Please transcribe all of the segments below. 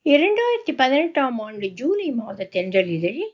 இரண்டாயிரத்தி பதினெட்டாம் ஆண்டு ஜூலை மாத தென்றல் இதழில்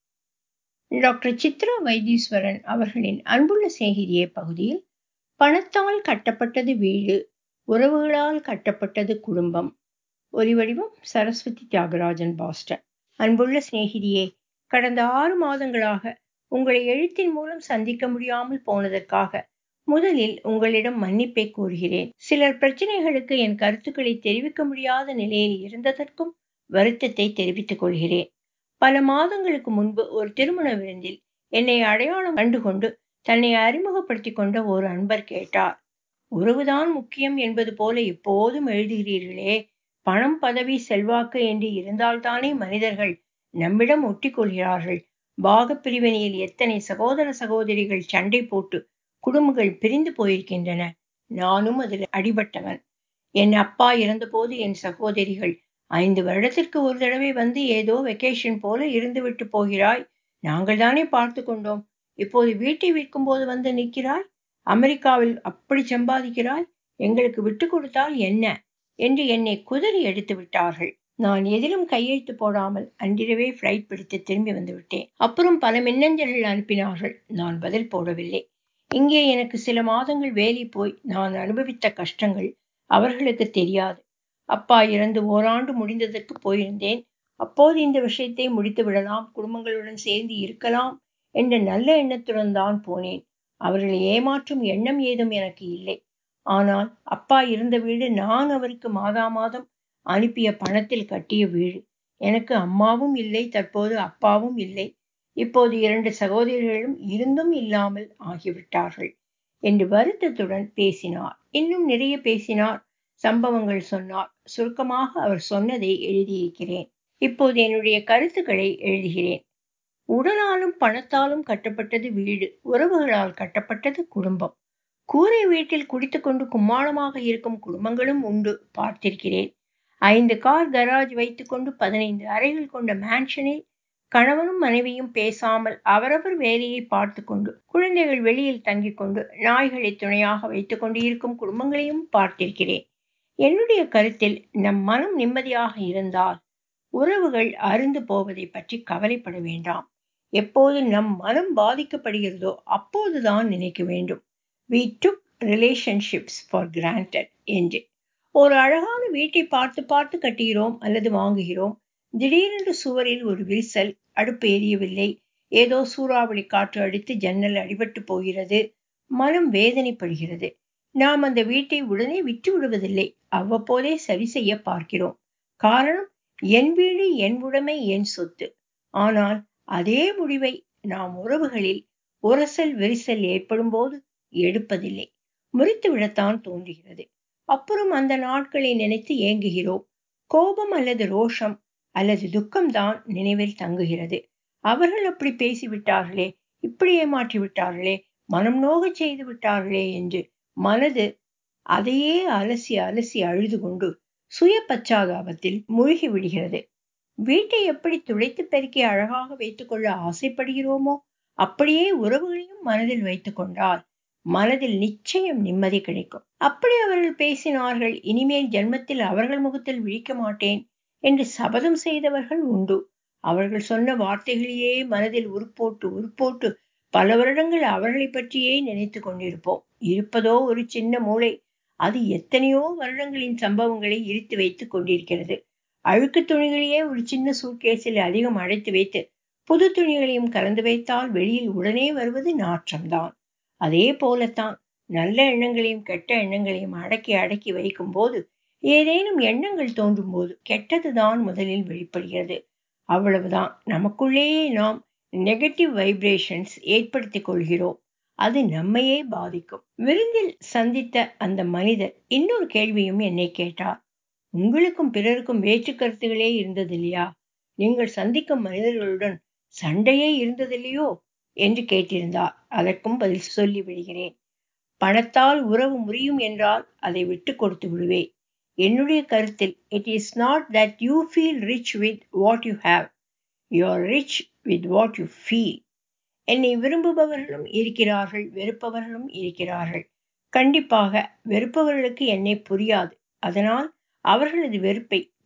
டாக்டர் சித்ரா வைத்தீஸ்வரன் அவர்களின் அன்புள்ள சிநேகிதியே பகுதியில் பணத்தால் கட்டப்பட்டது வீடு உறவுகளால் கட்டப்பட்டது குடும்பம் ஒலிவடிவம் சரஸ்வதி தியாகராஜன் பாஸ்டன் அன்புள்ள சிநேகிதியே கடந்த ஆறு மாதங்களாக உங்களை எழுத்தின் மூலம் சந்திக்க முடியாமல் போனதற்காக முதலில் உங்களிடம் மன்னிப்பை கோருகிறேன் சிலர் பிரச்சனைகளுக்கு என் கருத்துக்களை தெரிவிக்க முடியாத நிலையில் இருந்ததற்கும் வருத்தத்தை தெரிவித்துக் கொள்கிறேன் பல மாதங்களுக்கு முன்பு ஒரு திருமண விருந்தில் என்னை அடையாளம் கண்டுகொண்டு தன்னை அறிமுகப்படுத்திக் கொண்ட ஒரு அன்பர் கேட்டார் உறவுதான் முக்கியம் என்பது போல எப்போதும் எழுதுகிறீர்களே பணம் பதவி செல்வாக்கு என்று இருந்தால்தானே மனிதர்கள் நம்மிடம் ஒட்டி கொள்கிறார்கள் பாக பிரிவினையில் எத்தனை சகோதர சகோதரிகள் சண்டை போட்டு குடும்பங்கள் பிரிந்து போயிருக்கின்றன நானும் அதில் அடிபட்டவன் என் அப்பா இறந்தபோது என் சகோதரிகள் ஐந்து வருடத்திற்கு ஒரு தடவை வந்து ஏதோ வெக்கேஷன் போல இருந்துவிட்டு போகிறாய் நாங்கள் தானே பார்த்து கொண்டோம் இப்போது வீட்டை விற்கும் போது வந்து நிற்கிறாய் அமெரிக்காவில் அப்படி சம்பாதிக்கிறாய் எங்களுக்கு விட்டு கொடுத்தால் என்ன என்று என்னை குதறி எடுத்து விட்டார்கள் நான் எதிலும் கையெழுத்து போடாமல் அன்றிரவே ஃப்ளைட் பிடித்து திரும்பி வந்து விட்டேன் அப்புறம் பல மின்னஞ்சல்கள் அனுப்பினார்கள் நான் பதில் போடவில்லை இங்கே எனக்கு சில மாதங்கள் வேலை போய் நான் அனுபவித்த கஷ்டங்கள் அவர்களுக்கு தெரியாது அப்பா இறந்து ஓராண்டு முடிந்ததற்கு போயிருந்தேன் அப்போது இந்த விஷயத்தை முடித்து விடலாம் குடும்பங்களுடன் சேர்ந்து இருக்கலாம் என்ற நல்ல எண்ணத்துடன் தான் போனேன் அவர்களை ஏமாற்றும் எண்ணம் ஏதும் எனக்கு இல்லை ஆனால் அப்பா இருந்த வீடு நான் அவருக்கு மாதா மாதம் அனுப்பிய பணத்தில் கட்டிய வீடு எனக்கு அம்மாவும் இல்லை தற்போது அப்பாவும் இல்லை இப்போது இரண்டு சகோதரிகளும் இருந்தும் இல்லாமல் ஆகிவிட்டார்கள் என்று வருத்தத்துடன் பேசினார் இன்னும் நிறைய பேசினார் சம்பவங்கள் சொன்னார் சுருக்கமாக அவர் சொன்னதை எழுதியிருக்கிறேன் இப்போது என்னுடைய கருத்துக்களை எழுதுகிறேன் உடலாலும் பணத்தாலும் கட்டப்பட்டது வீடு உறவுகளால் கட்டப்பட்டது குடும்பம் கூரை வீட்டில் குடித்துக்கொண்டு கும்மாளமாக இருக்கும் குடும்பங்களும் உண்டு பார்த்திருக்கிறேன் ஐந்து கார் கராஜ் வைத்துக்கொண்டு பதினைந்து அறைகள் கொண்ட மேன்ஷனில் கணவனும் மனைவியும் பேசாமல் அவரவர் வேலையை பார்த்து கொண்டு குழந்தைகள் வெளியில் தங்கிக் கொண்டு நாய்களை துணையாக வைத்துக்கொண்டு இருக்கும் குடும்பங்களையும் பார்த்திருக்கிறேன் என்னுடைய கருத்தில் நம் மனம் நிம்மதியாக இருந்தால் உறவுகள் அருந்து போவதை பற்றி கவலைப்பட வேண்டாம் எப்போது நம் மனம் பாதிக்கப்படுகிறதோ அப்போதுதான் நினைக்க வேண்டும் we took relationships for granted என்று ஒரு அழகான வீட்டை பார்த்து பார்த்து கட்டுகிறோம் அல்லது வாங்குகிறோம் திடீரென்று சுவரில் ஒரு விரிசல் அடுப்பு எரியவில்லை ஏதோ சூறாவளி காற்று அடித்து ஜன்னல் அடிபட்டு போகிறது மனம் வேதனைப்படுகிறது நாம் அந்த வீட்டை உடனே விட்டு விடுவதில்லை அவ்வப்போதே சரி செய்ய பார்க்கிறோம் காரணம் என் வீடு என் உடைமை என் சொத்து ஆனால் அதே முடிவை நாம் உறவுகளில் உரசல் விரிசல் ஏற்படும் போது எடுப்பதில்லை முறித்து விடத்தான் தோன்றுகிறது அப்புறம் அந்த நாட்களை நினைத்து ஏங்குகிறோம் கோபம் அல்லது ரோஷம் அல்லது துக்கம்தான் நினைவில் தங்குகிறது அவர்கள் அப்படி பேசிவிட்டார்களே இப்படி ஏமாற்றி விட்டார்களே மனம் நோகச் செய்து விட்டார்களே என்று மனது அதையே அலசி அலசி அழுது கொண்டு சுய பச்சாதாபத்தில் மூழ்கி விடுகிறது வீட்டை எப்படி துடைத்து பெருக்கி அழகாக வைத்துக்கொள்ள ஆசைப்படுகிறோமோ அப்படியே உறவுகளையும் மனதில் வைத்துக் கொண்டால் மனதில் நிச்சயம் நிம்மதி கிடைக்கும் அப்படி அவர்கள் பேசினார்கள் இனிமேல் ஜென்மத்தில் அவர்கள் முகத்தில் விழிக்க மாட்டேன் என்று சபதம் செய்தவர்கள் உண்டு அவர்கள் சொன்ன வார்த்தைகளையே மனதில் உருப்போட்டு உருப்போட்டு பல வருடங்கள் அவர்களை பற்றியே நினைத்து கொண்டிருப்போம் இருப்பதோ ஒரு சின்ன மூளை அது எத்தனையோ வருடங்களின் சம்பவங்களை இழுத்து வைத்துக் கொண்டிருக்கிறது அழுக்கு துணிகளையே ஒரு சின்ன சூட்கேஸில் அதிகம் அடைத்து வைத்து புது துணிகளையும் கலந்து வைத்தால் வெளியில் உடனே வருவது நாற்றம்தான் அதே போலத்தான் நல்ல எண்ணங்களையும் கெட்ட எண்ணங்களையும் அடக்கி அடக்கி வைக்கும் போது ஏதேனும் எண்ணங்கள் தோன்றும் போது கெட்டதுதான் முதலில் வெளிப்படுகிறது அவ்வளவுதான் நமக்குள்ளேயே நாம் நெகட்டிவ் வைப்ரேஷன்ஸ் ஏற்படுத்திக் கொள்கிறோம் அது நம்மையே பாதிக்கும் விருந்தில் சந்தித்த அந்த மனிதர் இன்னொரு கேள்வியும் என்னை கேட்டார் உங்களுக்கும் பிறருக்கும் வேற்று கருத்துகளே இருந்ததில்லையா நீங்கள் சந்திக்கும் மனிதர்களுடன் சண்டையே இருந்ததில்லையோ என்று கேட்டிருந்தார் அதற்கும் பதில் சொல்லி விடுகிறேன் பணத்தால் உறவு முறியும் என்றால் அதை விட்டு கொடுத்து விடுவேன் என்னுடைய கருத்தில் it is not that you feel rich with what you have you are rich with what you feel என்னை விரும்புபவர்களும் இருக்கிறார்கள் வெறுப்பவர்களும் இருக்கிறார்கள் கண்டிப்பாக வெறுப்பவர்களுக்கு என்னை புரியாது அதனால் அவர்களது வெறுப்பை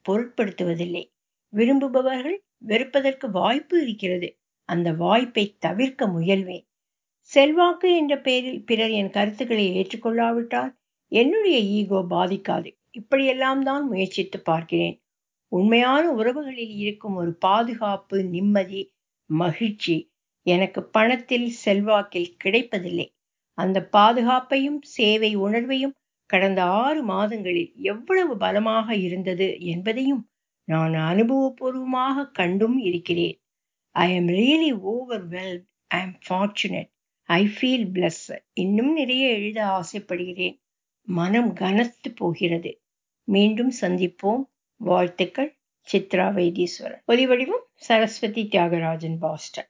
பொருட்படுத்துவதில்லை விரும்புபவர்கள் வெறுப்பதற்கு வாய்ப்பு இருக்கிறது அந்த வாய்ப்பை தவிர்க்க முயல்வேன் செல்வாக்கு என்ற பெயரில் பிறர் என் கருத்துக்களை ஏற்றுக்கொள்ளாவிட்டால் என்னுடைய ஈகோ பாதிக்காது இப்படியெல்லாம் தான் முயற்சித்து பார்க்கிறேன் உண்மையான உறவுகளில் இருக்கும் ஒரு பாதுகாப்பு நிம்மதி மகிழ்ச்சி எனக்கு பணத்தில் செல்வாக்கில் கிடைப்பதில்லை அந்த பாதுகாப்பையும் சேவை உணர்வையும் கடந்த ஆறு மாதங்களில் எவ்வளவு பலமாக இருந்தது என்பதையும் நான் அனுபவபூர்வமாக கண்டும் இருக்கிறேன் I am really overwhelmed I am fortunate I feel blessed இன்னும் நிறைய எழுத ஆசைப்படுகிறேன் மனம் கனத்து போகிறது மீண்டும் சந்திப்போம் வாழ்த்துக்கள் சித்ரா வைத்தீஸ்வரன் ஒலிவடிவம் சரஸ்வதி தியாகராஜன் பாஸ்டன்